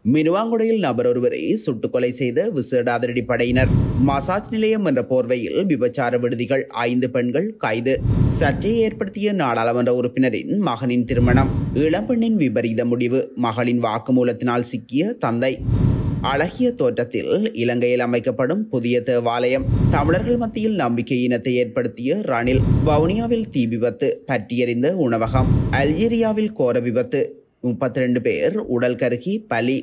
மினுவாங்குடையில் நபர் ஒருவரை சுட்டுக் கொலை செய்த விசேட அதிரடி படையினர் மசாஜ் நிலையம் என்ற போர்வையில் விபச்சார விடுதிகள் ஐந்து பெண்கள் கைது சர்ச்சையை ஏற்படுத்திய நாடாளுமன்ற உறுப்பினரின் மகனின் திருமணம் இளம்பெண்ணின் விபரீத முடிவு மகளின் வாக்குமூலத்தினால் சிக்கிய தந்தை அழகிய தோற்றத்தில் இலங்கையில் அமைக்கப்படும் புதிய தேவாலயம் தமிழர்கள் மத்தியில் நம்பிக்கை இனத்தை ஏற்படுத்திய ரணில் வவுனியாவில் தீ விபத்து பற்றியறிந்த உணவகம் அல்ஜீரியாவில் கோர விபத்து முப்பத்தி ரெண்டு பேர் உடல் கருகி பலி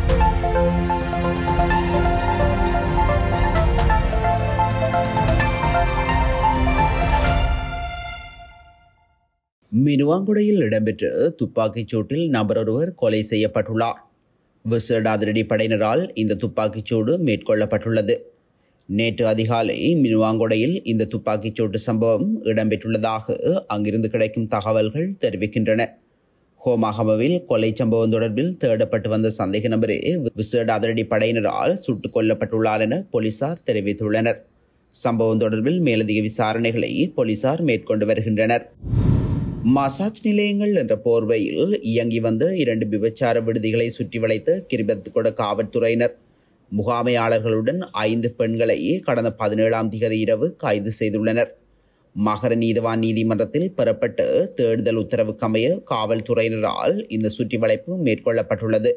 மினுவாங்குடையில் இடம்பெற்ற துப்பாக்கிச் சூட்டில் நபர் ஒருவர் கொலை செய்யப்பட்டுள்ளார் விசேட அதிரடி படையினரால் இந்த துப்பாக்கிச் சூடு மேற்கொள்ளப்பட்டுள்ளது நேற்று அதிகாலை மினுவாங்குடையில் இந்த துப்பாக்கிச் சூட்டு சம்பவம் இடம்பெற்றுள்ளதாக அங்கிருந்து கிடைக்கும் தகவல்கள் தெரிவிக்கின்றன ஹோமாகமவில் கொலை சம்பவம் தொடர்பில் தேடப்பட்டு வந்த சந்தேக நபரே விசேட அதிரடி படையினரால் சுட்டுக் கொல்லப்பட்டுள்ளார் என போலீசார் தெரிவித்துள்ளனர் சம்பவம் தொடர்பில் மேலதிக விசாரணைகளை போலீசார் மேற்கொண்டு வருகின்றனர் மசாஜ் நிலையங்கள் என்ற போர்வையில் இயங்கி வந்த இரண்டு விபச்சார விடுதிகளை சுற்றி வளைத்த கிரிபத்துகொட காவல்துறையினர் முகாமையாளர்களுடன் ஐந்து பெண்களை கடந்த பதினேழாம் திகதி இரவு கைது செய்துள்ளனர் மகர நீதவான் நீதிமன்றத்தில் பெறப்பட்ட தேடுதல் உத்தரவுக்கமைய காவல்துறையினரால் இந்த சுற்றி வளைப்பு மேற்கொள்ளப்பட்டுள்ளது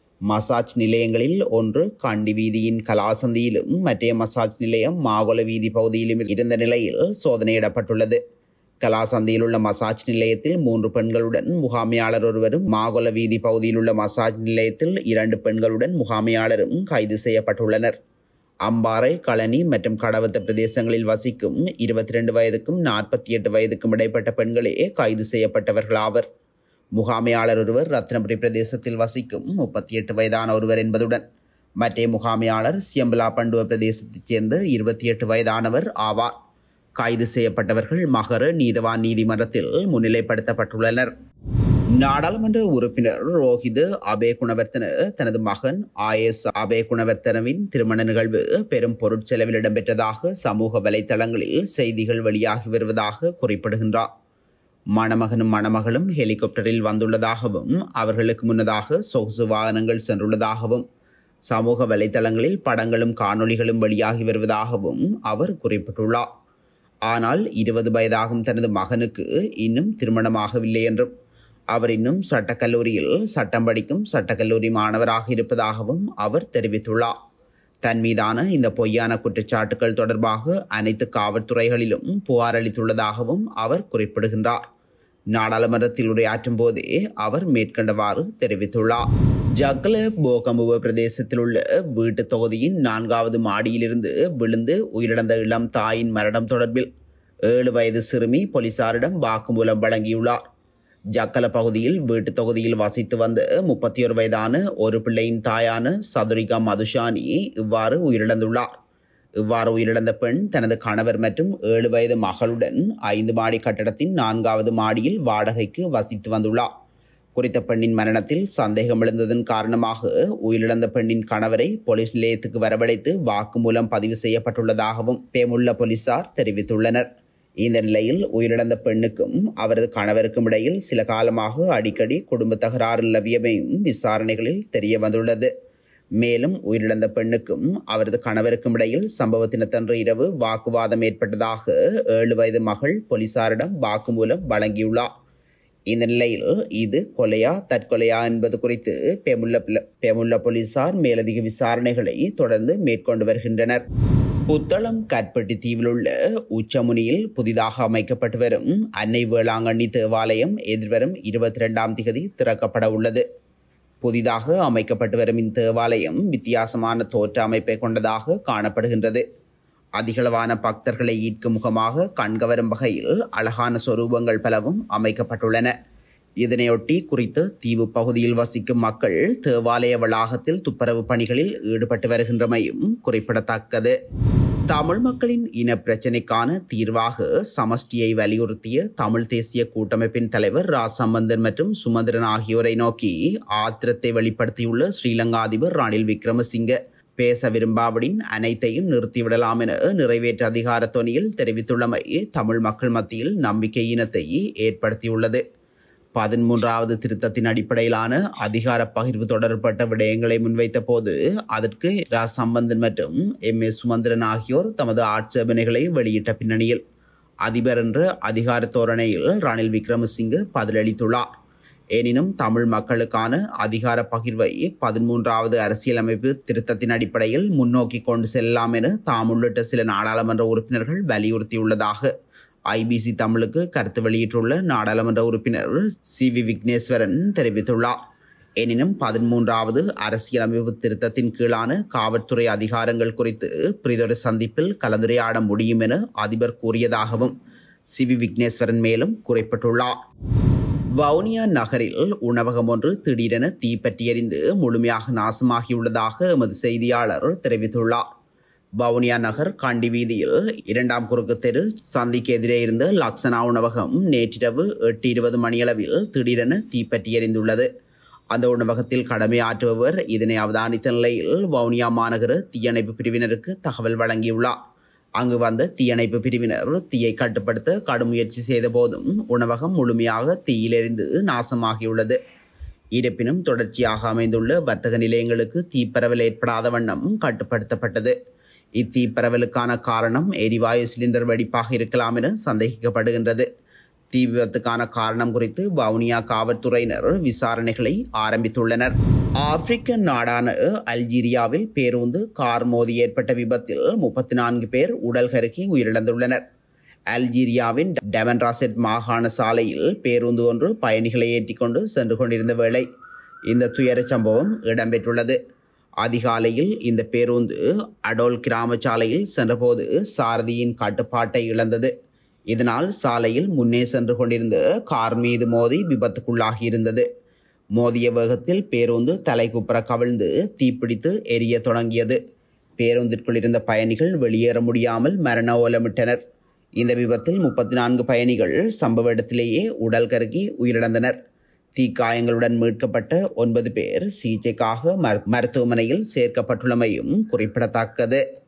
மசாஜ் நிலையங்களில் ஒன்று கண்டி வீதியின் கலாசந்தியிலும் மற்றைய மசாஜ் நிலையம் மாகொல வீதி பகுதியிலும் இருந்த நிலையில் சோதனையிடப்பட்டுள்ளது கலாசந்தியில் உள்ள மசாஜ் நிலையத்தில் மூன்று பெண்களுடன் முகாமையாளர் ஒருவரும் மாகொல வீதி பகுதியில் உள்ள மசாஜ் நிலையத்தில் இரண்டு பெண்களுடன் முகாமையாளரும் கைது செய்யப்பட்டுள்ளனர் அம்பாறை களனி மற்றும் கடவத்த பிரதேசங்களில் வசிக்கும் இருபத்தி ரெண்டு வயதுக்கும் நாற்பத்தி எட்டு வயதுக்கும் இடைப்பட்ட பெண்களே கைது செய்யப்பட்டவர்கள் ஆவர் முகாமையாளர் ஒருவர் ரத்னபுரி பிரதேசத்தில் வசிக்கும் முப்பத்தி எட்டு வயதான ஒருவர் என்பதுடன் மற்ற முகாமையாளர் சியம்பலா பண்டுவ பிரதேசத்தைச் சேர்ந்த இருபத்தி எட்டு வயதானவர் ஆவார் கைது செய்யப்பட்டவர்கள் மகர நீதவான் நீதிமன்றத்தில் முன்னிலைப்படுத்தப்பட்டுள்ளனர் நாடாளுமன்ற உறுப்பினர் ரோஹித் அபே குணவர்த்தன தனது மகன் ஆயஸ் அபே குணவர்த்தனவின் திருமண நிகழ்வு பெரும் பொருட்செலவில் இடம்பெற்றதாக சமூக வலைதளங்களில் செய்திகள் வெளியாகி வருவதாக குறிப்பிடுகின்றார் மணமகனும் மணமகளும் ஹெலிகாப்டரில் வந்துள்ளதாகவும் அவர்களுக்கு முன்னதாக சொகுசு வாகனங்கள் சென்றுள்ளதாகவும் சமூக வலைதளங்களில் படங்களும் காணொளிகளும் வெளியாகி வருவதாகவும் அவர் குறிப்பிட்டுள்ளார் ஆனால் இருபது வயதாகும் தனது மகனுக்கு இன்னும் திருமணமாகவில்லை என்றும் அவர் இன்னும் சட்டக்கல்லூரியில் சட்டம் படிக்கும் சட்டக்கல்லூரி மாணவராக இருப்பதாகவும் அவர் தெரிவித்துள்ளார் தன் மீதான இந்த பொய்யான குற்றச்சாட்டுகள் தொடர்பாக அனைத்து காவல்துறைகளிலும் புகார் அளித்துள்ளதாகவும் அவர் குறிப்பிடுகின்றார் நாடாளுமன்றத்தில் உரையாற்றும் போதே அவர் மேற்கண்டவாறு தெரிவித்துள்ளார் ஜக்கல போகமுவ பிரதேசத்தில் உள்ள வீட்டு தொகுதியின் நான்காவது மாடியிலிருந்து விழுந்து உயிரிழந்த இளம் தாயின் மரணம் தொடர்பில் ஏழு வயது சிறுமி போலீசாரிடம் வாக்குமூலம் வழங்கியுள்ளார் ஜக்கல பகுதியில் வீட்டு தொகுதியில் வசித்து வந்த முப்பத்தி ஒரு வயதான ஒரு பிள்ளையின் தாயான சதுரிகா மதுஷானி இவ்வாறு உயிரிழந்துள்ளார் இவ்வாறு உயிரிழந்த பெண் தனது கணவர் மற்றும் ஏழு வயது மகளுடன் ஐந்து மாடி கட்டடத்தின் நான்காவது மாடியில் வாடகைக்கு வசித்து வந்துள்ளார் குறித்த பெண்ணின் மரணத்தில் சந்தேகம் எழுந்ததன் காரணமாக உயிரிழந்த பெண்ணின் கணவரை போலீஸ் நிலையத்துக்கு வரவழைத்து வாக்குமூலம் பதிவு செய்யப்பட்டுள்ளதாகவும் பேமுள்ள போலீசார் தெரிவித்துள்ளனர் இந்த நிலையில் உயிரிழந்த பெண்ணுக்கும் அவரது கணவருக்கும் இடையில் சில காலமாக அடிக்கடி குடும்ப தகராறு நிலவியமையும் விசாரணைகளில் தெரிய வந்துள்ளது மேலும் உயிரிழந்த பெண்ணுக்கும் அவரது கணவருக்கும் இடையில் சம்பவத்தினத்தன்று இரவு வாக்குவாதம் ஏற்பட்டதாக ஏழு வயது மகள் போலீசாரிடம் வாக்குமூலம் வழங்கியுள்ளார் இந்த நிலையில் இது கொலையா தற்கொலையா என்பது குறித்து பெமுல்ல பெமுல்ல போலீசார் மேலதிக விசாரணைகளை தொடர்ந்து மேற்கொண்டு வருகின்றனர் புத்தளம் கற்பட்டி தீவில் உள்ள உச்சமுனியில் புதிதாக அமைக்கப்பட்டு வரும் அன்னை வேளாங்கண்ணி தேவாலயம் எதிர்வரும் இருபத்தி ரெண்டாம் திகதி திறக்கப்பட உள்ளது புதிதாக அமைக்கப்பட்டு வரும் இந்த தேவாலயம் வித்தியாசமான தோற்ற அமைப்பை கொண்டதாக காணப்படுகின்றது அதிகளவான பக்தர்களை ஈர்க்கும் முகமாக கண்கவரும் வகையில் அழகான சொரூபங்கள் பலவும் அமைக்கப்பட்டுள்ளன இதனையொட்டி குறித்து தீவு பகுதியில் வசிக்கும் மக்கள் தேவாலய வளாகத்தில் துப்புரவு பணிகளில் ஈடுபட்டு வருகின்றமையும் குறிப்பிடத்தக்கது தமிழ் மக்களின் இன பிரச்சினைக்கான தீர்வாக சமஷ்டியை வலியுறுத்திய தமிழ் தேசிய கூட்டமைப்பின் தலைவர் ரா சம்பந்தன் மற்றும் சுமந்திரன் ஆகியோரை நோக்கி ஆத்திரத்தை வெளிப்படுத்தியுள்ள ஸ்ரீலங்கா அதிபர் ரணில் விக்ரமசிங்க பேச விரும்பாவிடின் அனைத்தையும் நிறுத்திவிடலாம் என நிறைவேற்ற அதிகார தொனியில் தெரிவித்துள்ளமை தமிழ் மக்கள் மத்தியில் நம்பிக்கை இனத்தை ஏற்படுத்தியுள்ளது பதிமூன்றாவது திருத்தத்தின் அடிப்படையிலான அதிகார பகிர்வு தொடர்பட்ட விடயங்களை முன்வைத்த போது அதற்கு ரா சம்பந்தன் மற்றும் எம் எஸ் சுமந்திரன் ஆகியோர் தமது ஆட்சேபனைகளை வெளியிட்ட பின்னணியில் அதிபர் என்ற அதிகார தோரணையில் ரணில் விக்ரமசிங்கே பதிலளித்துள்ளார் எனினும் தமிழ் மக்களுக்கான அதிகார பகிர்வை பதிமூன்றாவது அரசியலமைப்பு திருத்தத்தின் அடிப்படையில் முன்னோக்கி கொண்டு செல்லலாம் என தாம் உள்ளிட்ட சில நாடாளுமன்ற உறுப்பினர்கள் வலியுறுத்தியுள்ளதாக ஐபிசி தமிழுக்கு கருத்து வெளியிட்டுள்ள நாடாளுமன்ற உறுப்பினர் சி வி விக்னேஸ்வரன் தெரிவித்துள்ளார் எனினும் பதிமூன்றாவது அரசியலமைப்பு திருத்தத்தின் கீழான காவல்துறை அதிகாரங்கள் குறித்து பிரிதொரு சந்திப்பில் கலந்துரையாட முடியும் என அதிபர் கூறியதாகவும் சி வி விக்னேஸ்வரன் மேலும் குறிப்பிட்டுள்ளார் வவுனியா நகரில் உணவகம் ஒன்று திடீரென தீப்பற்றி எறிந்து முழுமையாக நாசமாகியுள்ளதாக எமது செய்தியாளர் தெரிவித்துள்ளார் வவுனியா நகர் கண்டி வீதியில் இரண்டாம் குறுக்கு தெரு சந்திக்கு எதிரே இருந்த லக்ஸனா உணவகம் நேற்றிரவு எட்டு இருபது மணியளவில் திடீரென தீப்பற்றி எறிந்துள்ளது அந்த உணவகத்தில் கடமையாற்றுபவர் இதனை அவதானித்த நிலையில் வவுனியா மாநகர தீயணைப்பு பிரிவினருக்கு தகவல் வழங்கியுள்ளார் அங்கு வந்த தீயணைப்பு பிரிவினர் தீயை கட்டுப்படுத்த கடும் முயற்சி செய்த போதும் உணவகம் முழுமையாக தீயிலெறிந்து நாசமாகியுள்ளது இருப்பினும் தொடர்ச்சியாக அமைந்துள்ள வர்த்தக நிலையங்களுக்கு தீப்பரவல் ஏற்படாத வண்ணம் கட்டுப்படுத்தப்பட்டது இத்தீப்பரவலுக்கான காரணம் எரிவாயு சிலிண்டர் வெடிப்பாக இருக்கலாம் என சந்தேகிக்கப்படுகின்றது தீ விபத்துக்கான காரணம் குறித்து வவுனியா காவல்துறையினர் விசாரணைகளை ஆரம்பித்துள்ளனர் ஆப்பிரிக்க நாடான அல்ஜீரியாவில் பேருந்து கார் மோதி ஏற்பட்ட விபத்தில் முப்பத்தி நான்கு பேர் உடல் கருகி உயிரிழந்துள்ளனர் அல்ஜீரியாவின் டெவன்ராசெட் மாகாண சாலையில் பேருந்து ஒன்று பயணிகளை ஏற்றிக்கொண்டு சென்று கொண்டிருந்த வேளை இந்த துயர சம்பவம் இடம்பெற்றுள்ளது அதிகாலையில் இந்த பேருந்து அடோல் கிராம சாலையில் சென்றபோது சாரதியின் கட்டுப்பாட்டை இழந்தது இதனால் சாலையில் முன்னே சென்று கொண்டிருந்த கார் மீது மோதி விபத்துக்குள்ளாகி இருந்தது மோதிய வேகத்தில் பேருந்து தலைக்குப்புற கவிழ்ந்து தீப்பிடித்து எரிய தொடங்கியது பேருந்திற்குள் இருந்த பயணிகள் வெளியேற முடியாமல் மரண ஓலமிட்டனர் இந்த விபத்தில் முப்பத்தி நான்கு பயணிகள் சம்பவ இடத்திலேயே உடல் கருகி உயிரிழந்தனர் தீக்காயங்களுடன் மீட்கப்பட்ட ஒன்பது பேர் சிகிச்சைக்காக மருத்துவமனையில் சேர்க்கப்பட்டுள்ளமையும் குறிப்பிடத்தக்கது